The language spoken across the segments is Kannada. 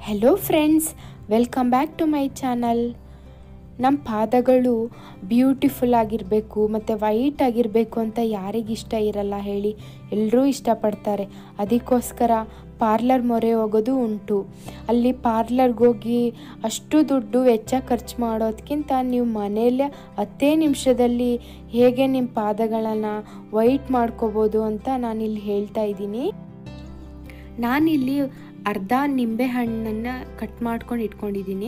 hello friends welcome back to my channel ನಮ್ಮ ಪಾದಗಳು ಬ್ಯೂಟಿಫುಲ್ ಆಗಿರಬೇಕು ಮತ್ತು ವೈಟ್ ಆಗಿರಬೇಕು ಅಂತ ಯಾರಿಗಿಷ್ಟ ಇರಲ್ಲ ಹೇಳಿ ಎಲ್ಲರೂ ಇಷ್ಟಪಡ್ತಾರೆ ಅದಕ್ಕೋಸ್ಕರ ಪಾರ್ಲರ್ ಮೊರೆ ಹೋಗೋದು ಉಂಟು ಅಲ್ಲಿ ಪಾರ್ಲರ್ಗೆ ಹೋಗಿ ಅಷ್ಟು ದುಡ್ಡು ವೆಚ್ಚ ಖರ್ಚು ಮಾಡೋದಕ್ಕಿಂತ ನೀವು ಮನೆಯಲ್ಲೇ ಹತ್ತೇ ನಿಮಿಷದಲ್ಲಿ ಹೇಗೆ ನಿಮ್ಮ ಪಾದಗಳನ್ನು ವೈಟ್ ಮಾಡ್ಕೋಬೋದು ಅಂತ ನಾನಿಲ್ಲಿ ಹೇಳ್ತಾ ಇದ್ದೀನಿ ನಾನಿಲ್ಲಿ ಅರ್ಧ ನಿಂಬೆ ಹಣ್ಣನ್ನು ಕಟ್ ಮಾಡ್ಕೊಂಡು ಇಟ್ಕೊಂಡಿದ್ದೀನಿ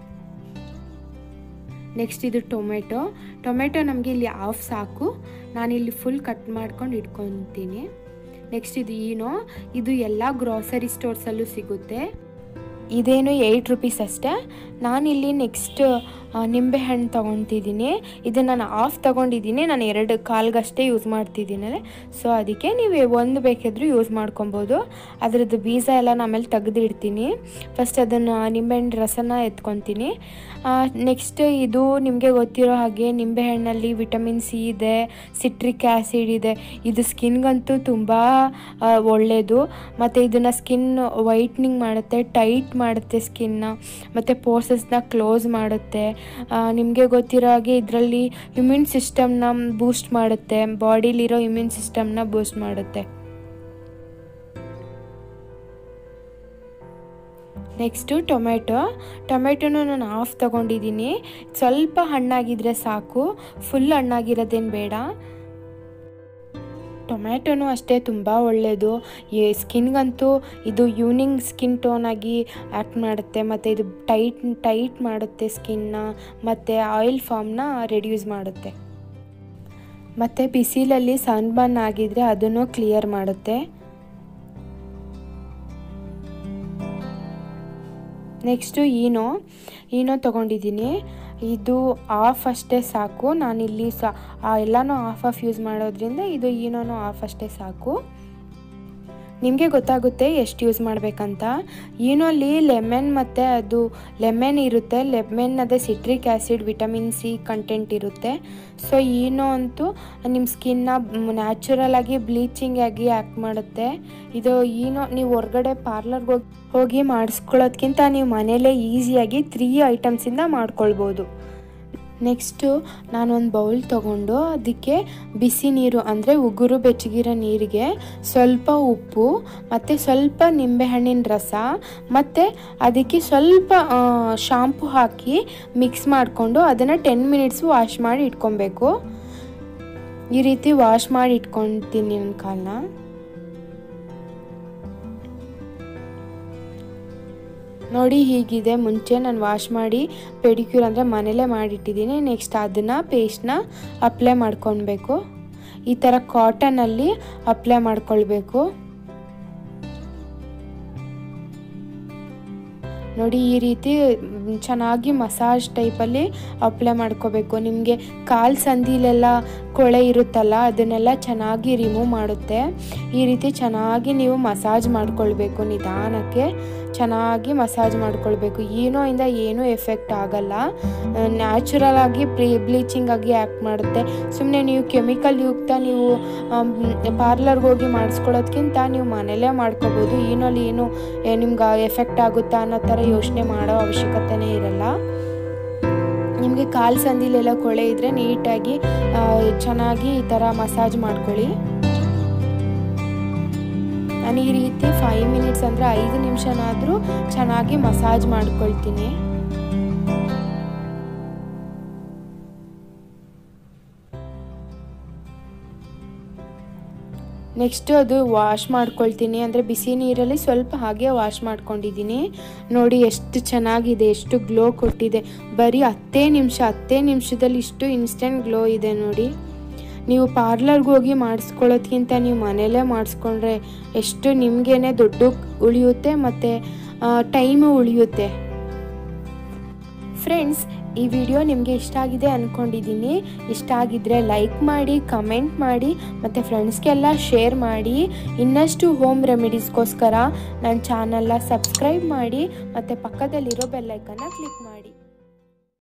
ನೆಕ್ಸ್ಟ್ ಇದು ಟೊಮೆಟೊ ಟೊಮೆಟೊ ನಮಗೆ ಇಲ್ಲಿ ಹಾಫ್ ಸಾಕು ನಾನಿಲ್ಲಿ ಫುಲ್ ಕಟ್ ಮಾಡ್ಕೊಂಡು ಇಟ್ಕೊತೀನಿ ನೆಕ್ಸ್ಟ್ ಇದು ಏನೋ ಇದು ಎಲ್ಲ ಗ್ರಾಸರಿ ಸ್ಟೋರ್ಸಲ್ಲೂ ಸಿಗುತ್ತೆ ಇದೇನು ಏಯ್ಟ್ ರುಪೀಸ್ ಅಷ್ಟೇ ನಾನಿಲ್ಲಿ ನೆಕ್ಸ್ಟ್ ನಿಂಬೆಹಣ್ಣು ತೊಗೊತಿದ್ದೀನಿ ಇದನ್ನು ನಾನು ಆಫ್ ತೊಗೊಂಡಿದ್ದೀನಿ ನಾನು ಎರಡು ಕಾಲ್ಗಷ್ಟೇ ಯೂಸ್ ಮಾಡ್ತಿದ್ದೀನಿ ಸೊ ಅದಕ್ಕೆ ನೀವು ಒಂದು ಬೇಕಿದ್ರೂ ಯೂಸ್ ಮಾಡ್ಕೊಬೋದು ಅದರದ್ದು ಬೀಜ ಎಲ್ಲ ನಾನು ಆಮೇಲೆ ತೆಗೆದಿಡ್ತೀನಿ ಫಸ್ಟ್ ಅದನ್ನು ನಿಂಬೆಹಣ್ಣು ರಸನ ಎತ್ಕೊತೀನಿ ನೆಕ್ಸ್ಟ್ ಇದು ನಿಮಗೆ ಗೊತ್ತಿರೋ ಹಾಗೆ ನಿಂಬೆಹಣ್ಣಲ್ಲಿ ವಿಟಮಿನ್ ಸಿ ಇದೆ ಸಿಟ್ರಿಕ್ ಆ್ಯಸಿಡ್ ಇದೆ ಇದು ಸ್ಕಿನ್ಗಂತೂ ತುಂಬ ಒಳ್ಳೆಯದು ಮತ್ತು ಇದನ್ನು ಸ್ಕಿನ್ ವೈಟ್ನಿಂಗ್ ಮಾಡುತ್ತೆ ಟೈಟ್ ಮಾಡುತ್ತೆ ಸ್ಕಿನ್ನ ಮತ್ತು ಪೋರ್ಸಸ್ನ ಕ್ಲೋಸ್ ಮಾಡುತ್ತೆ ನಿಮಗೆ ಗೊತ್ತಿರೋ ಹಾಗೆ ಇದರಲ್ಲಿ ಇಮ್ಯೂನ್ ಸಿಸ್ಟಮ್ನ ಬೂಸ್ಟ್ ಮಾಡುತ್ತೆ ಬಾಡಿಲಿರೋ ಇಮ್ಯೂನ್ ಸಿಸ್ಟಮ್ನ ಬೂಸ್ಟ್ ಮಾಡುತ್ತೆ ನೆಕ್ಸ್ಟು ಟೊಮೆಟೊ ಟೊಮೆಟೊನು ನಾನು ಹಾಫ್ ತೊಗೊಂಡಿದ್ದೀನಿ ಸ್ವಲ್ಪ ಹಣ್ಣಾಗಿದ್ದರೆ ಸಾಕು ಫುಲ್ ಹಣ್ಣಾಗಿರೋದೇನು ಬೇಡ ಟೊಮ್ಯಾಟೊನೂ ಅಷ್ಟೇ ತುಂಬ ಒಳ್ಳೆಯದು ಈ ಸ್ಕಿನ್ಗಂತೂ ಇದು ಯೂನಿಂಗ್ ಸ್ಕಿನ್ ಟೋನ್ ಆಗಿ ಆ್ಯಕ್ಟ್ ಮಾಡುತ್ತೆ ಮತ್ತು ಇದು ಟೈಟ್ ಟೈಟ್ ಮಾಡುತ್ತೆ ಸ್ಕಿನ್ನ ಮತ್ತು ಆಯಿಲ್ ಫಾರ್ಮ್ನ ರೆಡ್ಯೂಸ್ ಮಾಡುತ್ತೆ ಮತ್ತು ಬಿಸಿಲಲ್ಲಿ ಸನ್ಬರ್ನ್ ಆಗಿದ್ರೆ ಅದನ್ನು ಕ್ಲಿಯರ್ ಮಾಡುತ್ತೆ ನೆಕ್ಸ್ಟು ಈನೋ ಈನೋ ತೊಗೊಂಡಿದ್ದೀನಿ ಇದು ಆಫ್ ಅಷ್ಟೇ ಸಾಕು ನಾನಿಲ್ಲಿ ಸ ಎಲ್ಲನೂ ಆಫ್ ಆಫ್ ಯೂಸ್ ಮಾಡೋದ್ರಿಂದ ಇದು ಈನೋನು ಆಫ್ ಅಷ್ಟೇ ಸಾಕು ನಿಮಗೆ ಗೊತ್ತಾಗುತ್ತೆ ಎಷ್ಟು ಯೂಸ್ ಮಾಡಬೇಕಂತ ಈನೋಲ್ಲಿ ಲೆಮನ್ ಮತ್ತು ಅದು ಲೆಮನ್ ಇರುತ್ತೆ ಲೆಮನ್ ಅದೇ citric acid vitamin C content ಇರುತ್ತೆ ಸೊ ಈನೋ ಅಂತೂ ನಿಮ್ಮ ಸ್ಕಿನ್ನ ನ್ಯಾಚುರಲ್ ಆಗಿ ಬ್ಲೀಚಿಂಗ್ ಆಗಿ ಆ್ಯಕ್ಟ್ ಮಾಡುತ್ತೆ ಇದು ಈನೋ ನೀವು ಹೊರಗಡೆ ಪಾರ್ಲರ್ಗೆ ಹೋಗಿ ಹೋಗಿ ಮಾಡಿಸ್ಕೊಳ್ಳೋದ್ಕಿಂತ ನೀವು ಮನೇಲೇ ಈಸಿಯಾಗಿ ತ್ರೀ ಐಟಮ್ಸಿಂದ ಮಾಡ್ಕೊಳ್ಬೋದು ನೆಕ್ಸ್ಟು ನಾನೊಂದು ಬೌಲ್ ತೊಗೊಂಡು ಅದಕ್ಕೆ ಬಿಸಿ ನೀರು ಅಂದರೆ ಉಗುರು ಬೆಚ್ಚಗಿರೋ ನೀರಿಗೆ ಸ್ವಲ್ಪ ಉಪ್ಪು ಮತ್ತು ಸ್ವಲ್ಪ ನಿಂಬೆಹಣ್ಣಿನ ರಸ ಮತ್ತು ಅದಕ್ಕೆ ಸ್ವಲ್ಪ ಶಾಂಪು ಹಾಕಿ ಮಿಕ್ಸ್ ಮಾಡಿಕೊಂಡು ಅದನ್ನು ಟೆನ್ ಮಿನಿಟ್ಸ್ ವಾಶ್ ಮಾಡಿ ಇಟ್ಕೊಬೇಕು ಈ ರೀತಿ ವಾಶ್ ಮಾಡಿ ಇಟ್ಕೊತೀನಿ ನನ್ನ ಕಾಲನ್ನ ನೋಡಿ ಹೀಗಿದೆ ಮುಂಚೆ ನಾನು ವಾಶ್ ಮಾಡಿ ಪೆಡಿಕ್ಯೂರ್ ಅಂದರೆ ಮನೇಲೇ ಮಾಡಿಟ್ಟಿದ್ದೀನಿ ನೆಕ್ಸ್ಟ್ ಅದನ್ನು ಪೇಸ್ಟ್ನ ಅಪ್ಲೈ ಮಾಡ್ಕೊಳ್ಬೇಕು ಈ ಥರ ಕಾಟನಲ್ಲಿ ಅಪ್ಲೈ ಮಾಡ್ಕೊಳ್ಬೇಕು ನೋಡಿ ಈ ರೀತಿ ಚೆನ್ನಾಗಿ ಮಸಾಜ್ ಟೈಪಲ್ಲಿ ಅಪ್ಲೈ ಮಾಡ್ಕೋಬೇಕು ನಿಮಗೆ ಕಾಲು ಸಂದಿಲೆಲ್ಲ ಕೊಳೆ ಇರುತ್ತಲ್ಲ ಅದನ್ನೆಲ್ಲ ಚೆನ್ನಾಗಿ ರಿಮೂವ್ ಮಾಡುತ್ತೆ ಈ ರೀತಿ ಚೆನ್ನಾಗಿ ನೀವು ಮಸಾಜ್ ಮಾಡ್ಕೊಳ್ಬೇಕು ನಿಧಾನಕ್ಕೆ ಚೆನ್ನಾಗಿ ಮಸಾಜ್ ಮಾಡ್ಕೊಳ್ಬೇಕು ಏನೋ ಇಂದ ಏನೂ ಎಫೆಕ್ಟ್ ಆಗಲ್ಲ ನ್ಯಾಚುರಲ್ ಆಗಿ ಪ್ರೀ ಬ್ಲೀಚಿಂಗ್ ಆಗಿ ಆ್ಯಕ್ಟ್ ಮಾಡುತ್ತೆ ಸುಮ್ಮನೆ ನೀವು ಕೆಮಿಕಲ್ ಯುಕ್ತ ನೀವು ಪಾರ್ಲರ್ಗೆ ಹೋಗಿ ಮಾಡಿಸ್ಕೊಳ್ಳೋದ್ಕಿಂತ ನೀವು ಮನೇಲೇ ಮಾಡ್ಕೋಬೋದು ಏನೋಲ್ಲಿ ಏನು ನಿಮ್ಗೆ ಎಫೆಕ್ಟ್ ಆಗುತ್ತಾ ಅನ್ನೋ ಥರ ಯೋಚನೆ ಮಾಡೋ ಅವಶ್ಯಕತೆನೇ ಇರಲ್ಲ ನಿಮಗೆ ಕಾಲು ಸಂದಿಲೆಲ್ಲ ಕೊಳೆ ಇದ್ದರೆ ನೀಟಾಗಿ ಚೆನ್ನಾಗಿ ಈ ಥರ ಮಸಾಜ್ ಮಾಡ್ಕೊಳ್ಳಿ ನಾನು ಈ ರೀತಿ ಫೈವ್ ಮಿನಿಟ್ಸ್ ಅಂದರೆ ಐದು ನಿಮಿಷನಾದರೂ ಚೆನ್ನಾಗಿ ಮಸಾಜ್ ಮಾಡ್ಕೊಳ್ತೀನಿ ನೆಕ್ಸ್ಟು ಅದು ವಾಶ್ ಮಾಡ್ಕೊಳ್ತೀನಿ ಅಂದರೆ ಬಿಸಿ ನೀರಲ್ಲಿ ಸ್ವಲ್ಪ ಹಾಗೆ ವಾಶ್ ಮಾಡ್ಕೊಂಡಿದ್ದೀನಿ ನೋಡಿ ಎಷ್ಟು ಚೆನ್ನಾಗಿದೆ ಎಷ್ಟು ಗ್ಲೋ ಕೊಟ್ಟಿದೆ ಬರೀ ಹತ್ತೇ ನಿಮಿಷ ಹತ್ತೇ ನಿಮಿಷದಲ್ಲಿ ಇಷ್ಟು ಇನ್ಸ್ಟೆಂಟ್ ಗ್ಲೋ ಇದೆ ನೋಡಿ ನೀವು ಪಾರ್ಲರ್ಗೆ ಹೋಗಿ ಮಾಡಿಸ್ಕೊಳ್ಳೋದ್ಕಿಂತ ನೀವು ಮನೇಲೇ ಮಾಡಿಸ್ಕೊಂಡ್ರೆ ಎಷ್ಟು ನಿಮಗೇನೆ ದುಡ್ಡು ಉಳಿಯುತ್ತೆ ಮತ್ತು ಟೈಮು ಉಳಿಯುತ್ತೆ ಫ್ರೆಂಡ್ಸ್ ಈ ವಿಡಿಯೋ ನಿಮಗೆ ಇಷ್ಟ ಆಗಿದೆ ಅಂದ್ಕೊಂಡಿದ್ದೀನಿ ಇಷ್ಟ ಆಗಿದ್ದರೆ ಲೈಕ್ ಮಾಡಿ ಕಮೆಂಟ್ ಮಾಡಿ ಮತ್ತು ಫ್ರೆಂಡ್ಸ್ಗೆಲ್ಲ ಶೇರ್ ಮಾಡಿ ಇನ್ನಷ್ಟು ಹೋಮ್ ರೆಮಿಡೀಸ್ಗೋಸ್ಕರ ನನ್ನ ಚಾನಲ್ನ ಸಬ್ಸ್ಕ್ರೈಬ್ ಮಾಡಿ ಮತ್ತು ಪಕ್ಕದಲ್ಲಿರೋ ಬೆಲ್ಲೈಕನ್ನ ಕ್ಲಿಕ್ ಮಾಡಿ